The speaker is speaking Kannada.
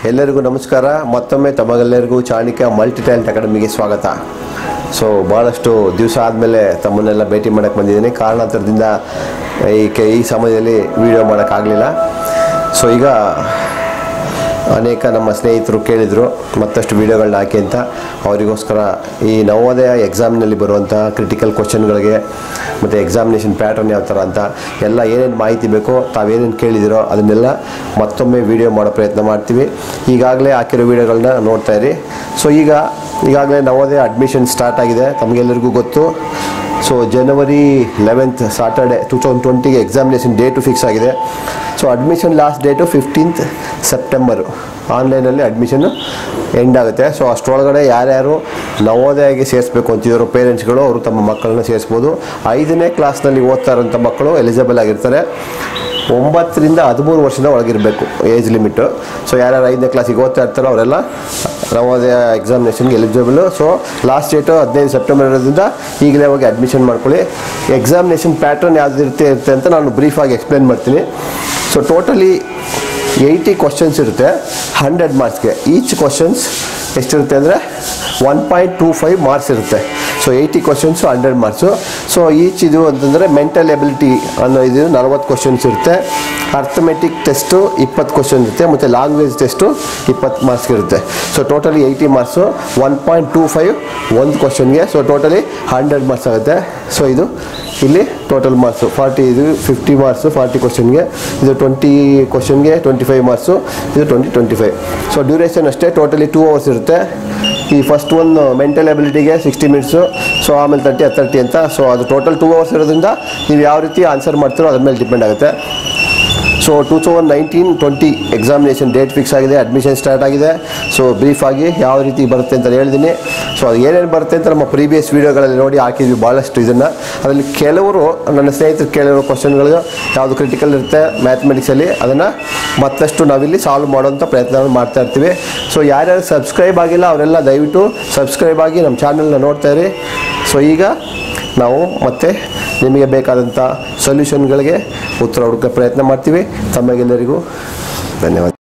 ಎಲ್ಲರಿಗೂ ನಮಸ್ಕಾರ ಮತ್ತೊಮ್ಮೆ ತಮಗೆಲ್ಲರಿಗೂ ಚಾಣಕ್ಯ ಮಲ್ಟಿ ಟ್ಯಾಲೆಂಟ್ ಅಕಾಡೆಮಿಗೆ ಸ್ವಾಗತ ಸೊ ಭಾಳಷ್ಟು ದಿವಸ ಆದಮೇಲೆ ತಮ್ಮನ್ನೆಲ್ಲ ಭೇಟಿ ಮಾಡೋಕ್ಕೆ ಬಂದಿದ್ದೀನಿ ಕಾರಣಾಂತರದಿಂದ ಈ ಕೆ ಈ ಸಮಯದಲ್ಲಿ ವಿಡಿಯೋ ಮಾಡೋಕ್ಕಾಗಲಿಲ್ಲ ಸೊ ಈಗ ಅನೇಕ ನಮ್ಮ ಸ್ನೇಹಿತರು ಕೇಳಿದರು ಮತ್ತಷ್ಟು ವೀಡಿಯೋಗಳನ್ನ ಹಾಕಿ ಅಂತ ಅವರಿಗೋಸ್ಕರ ಈ ನವೋದಯ ಎಕ್ಸಾಮ್ನಲ್ಲಿ ಬರುವಂಥ ಕ್ರಿಟಿಕಲ್ ಕ್ವಶನ್ಗಳಿಗೆ ಮತ್ತು ಎಕ್ಸಾಮಿನೇಷನ್ ಪ್ಯಾಟರ್ನ್ ಯಾವ ಥರ ಅಂತ ಎಲ್ಲ ಏನೇನು ಮಾಹಿತಿ ಬೇಕೋ ತಾವೇನೇನು ಕೇಳಿದಿರೋ ಅದನ್ನೆಲ್ಲ ಮತ್ತೊಮ್ಮೆ ವಿಡಿಯೋ ಮಾಡೋ ಪ್ರಯತ್ನ ಮಾಡ್ತೀವಿ ಈಗಾಗಲೇ ಹಾಕಿರೋ ವೀಡಿಯೋಗಳನ್ನ ನೋಡ್ತಾ ಇರಿ ಸೊ ಈಗ ಈಗಾಗಲೇ ನವೋದಯ ಅಡ್ಮಿಷನ್ ಸ್ಟಾರ್ಟ್ ಆಗಿದೆ ತಮಗೆಲ್ಲರಿಗೂ ಗೊತ್ತು so January eleventh Saturday two thousand ಟ್ವೆಂಟಿಗೆ ಎಕ್ಸಾಮಿನೇಷನ್ ಡೇಟು ಫಿಕ್ಸ್ ಆಗಿದೆ so admission last date fifteenth September ಆನ್ಲೈನಲ್ಲಿ ಅಡ್ಮಿಷನ್ ಎಂಡ್ ಆಗುತ್ತೆ ಸೊ ಅಷ್ಟರೊಳಗಡೆ ಯಾರ್ಯಾರು ನವೋದಯಗೆ ಸೇರಿಸ್ಬೇಕು ಅಂತಿದ್ರು ಪೇರೆಂಟ್ಸ್ಗಳು ಅವರು ತಮ್ಮ ಮಕ್ಕಳನ್ನ ಸೇರಿಸ್ಬೋದು ಐದನೇ ಕ್ಲಾಸ್ನಲ್ಲಿ ಓದ್ತಾ ಇರೋಂಥ ಮಕ್ಕಳು ಎಲಿಜಿಬಲ್ ಆಗಿರ್ತಾರೆ ಒಂಬತ್ತರಿಂದ ಹದಿಮೂರು ವರ್ಷದ ಒಳಗಿರಬೇಕು ಏಜ್ ಲಿಮಿಟು ಸೊ ಯಾರ್ಯಾರು ಐದನೇ ಕ್ಲಾಸಿಗೆ ಓದ್ತಾ ಇರ್ತಾರೋ ಅವರೆಲ್ಲ ನವೋದಯ ಎಕ್ಸಾಮಿನೇಷನ್ಗೆ ಎಲಿಜಿಬಲು ಸೊ ಲಾಸ್ಟ್ ಡೇಟು ಹದಿನೈದು ಸೆಪ್ಟೆಂಬರ್ ಇರೋದ್ರಿಂದ ಈಗಲೇ ಹೋಗಿ ಅಡ್ಮಿಷನ್ ಮಾಡ್ಕೊಳ್ಳಿ ಎಕ್ಸಾಮಿನೇಷನ್ ಪ್ಯಾಟ್ರನ್ ಯಾವ್ದು ಇರುತ್ತೆ ಇರುತ್ತೆ ಅಂತ ನಾನು ಬ್ರೀಫಾಗಿ ಎಕ್ಸ್ಪ್ಲೇನ್ ಮಾಡ್ತೀನಿ ಸೊ ಟೋಟಲಿ ಏಯ್ಟಿ ಕ್ವಶನ್ಸ್ ಇರುತ್ತೆ ಹಂಡ್ರೆಡ್ ಮಾರ್ಕ್ಸ್ಗೆ ಈಚ್ ಕ್ವಶನ್ಸ್ ಎಷ್ಟಿರುತ್ತೆ ಅಂದರೆ one point two five marks ಇರುತ್ತೆ so eighty questions hundred marks so each ಇದು ಅಂತಂದರೆ ಮೆಂಟಲ್ ಎಬಿಲಿಟಿ ಅನ್ನೋ ಇದು ನಲ್ವತ್ತು ಕ್ವಶನ್ಸ್ ಇರುತ್ತೆ ಅರ್ಥಮೆಟಿಕ್ ಟೆಸ್ಟು ಇಪ್ಪತ್ತು ಕ್ವಶನ್ ಇರುತ್ತೆ ಮತ್ತು ಲ್ಯಾಂಗ್ವೇಜ್ ಟೆಸ್ಟು ಇಪ್ಪತ್ತು ಮಾರ್ಕ್ಸ್ ಇರುತ್ತೆ so totally eighty marks one point two five ಒಂದು ಕ್ವಶನ್ಗೆ ಸೊ ಟೋಟಲಿ ಹಂಡ್ರೆಡ್ ಮಾರ್ಕ್ಸ್ ಆಗುತ್ತೆ ಸೊ ಇದು ಇಲ್ಲಿ ಟೋಟಲ್ ಮಾರ್ಕ್ಸು ಫಾರ್ಟಿ ಇದು ಫಿಫ್ಟಿ ಮಾರ್ಕ್ಸು ಫಾರ್ಟಿ ಕ್ವಶನ್ಗೆ ಇದು ಟ್ವೆಂಟಿ ಕ್ವಶನ್ಗೆ ಟ್ವೆಂಟಿ ಫೈವ್ ಮಾರ್ಕ್ಸು ಇದು twenty twenty five so duration ಅಷ್ಟೇ ಟೋಟಲಿ ಟೂ ಅವರ್ಸ್ ಇರುತ್ತೆ ಈ ಫಸ್ಟ್ ಒಂದು ಮೆಂಟಲ್ ಎಬಿಲಿಟಿಗೆ ಸಿಕ್ಸ್ಟಿ ಮಿನಿಟ್ಸು ಸೊ ಆಮೇಲೆ ತರ್ಟಿ ಅದು ತರ್ಟಿ ಅಂತ ಸೊ ಅದು ಟೋಟಲ್ ಟೂ ಅವರ್ಸ್ ಇರೋದ್ರಿಂದ ನೀವು ಯಾವ ರೀತಿ ಆನ್ಸರ್ ಮಾಡ್ತೀರೋ ಅದ್ರ ಮೇಲೆ ಡಿಪೆಂಡ್ ಆಗುತ್ತೆ so two thousand nineteen twenty examination date fix ಆಗಿದೆ ಅಡ್ಮಿಷನ್ ಸ್ಟಾರ್ಟ್ ಆಗಿದೆ ಸೊ ಬ್ರೀಫ್ ಆಗಿ ಯಾವ ರೀತಿ ಬರುತ್ತೆ ಅಂತ ಹೇಳಿದ್ದೀನಿ ಸೊ ಅದು ಏನೇನು ಬರುತ್ತೆ ಅಂತ ನಮ್ಮ ಪ್ರೀವಿಯಸ್ ವೀಡಿಯೋಗಳಲ್ಲಿ ನೋಡಿ ಹಾಕಿದ್ವಿ ಭಾಳಷ್ಟು ಇದನ್ನು ಅದರಲ್ಲಿ ಕೆಲವರು ನನ್ನ ಸ್ನೇಹಿತರು ಕೇಳಿರೋ ಕ್ವಶನ್ಗಳು ಯಾವುದು ಕ್ರಿಟಿಕಲ್ ಇರುತ್ತೆ ಮ್ಯಾಥಮೆಟಿಕ್ಸಲ್ಲಿ ಅದನ್ನು ಮತ್ತಷ್ಟು ನಾವಿಲ್ಲಿ ಸಾಲ್ವ್ ಮಾಡೋಂಥ ಪ್ರಯತ್ನ ಮಾಡ್ತಾ ಇರ್ತೀವಿ ಸೊ ಯಾರ್ಯಾರು ಸಬ್ಸ್ಕ್ರೈಬ್ ಆಗಿಲ್ಲ ಅವರೆಲ್ಲ ದಯವಿಟ್ಟು ಸಬ್ಸ್ಕ್ರೈಬ್ ಆಗಿ ನಮ್ಮ ಚಾನಲ್ನ ನೋಡ್ತಾ ಇರಿ ಸೊ ಈಗ ನಾವು ಮತ್ತೆ ನಿಮಗೆ ಬೇಕಾದಂಥ ಸೊಲ್ಯೂಷನ್ಗಳಿಗೆ ಉತ್ತರ ಹುಡುಕೋ ಪ್ರಯತ್ನ ಮಾಡ್ತೀವಿ ತಮಗೆಲ್ಲರಿಗೂ ಧನ್ಯವಾದ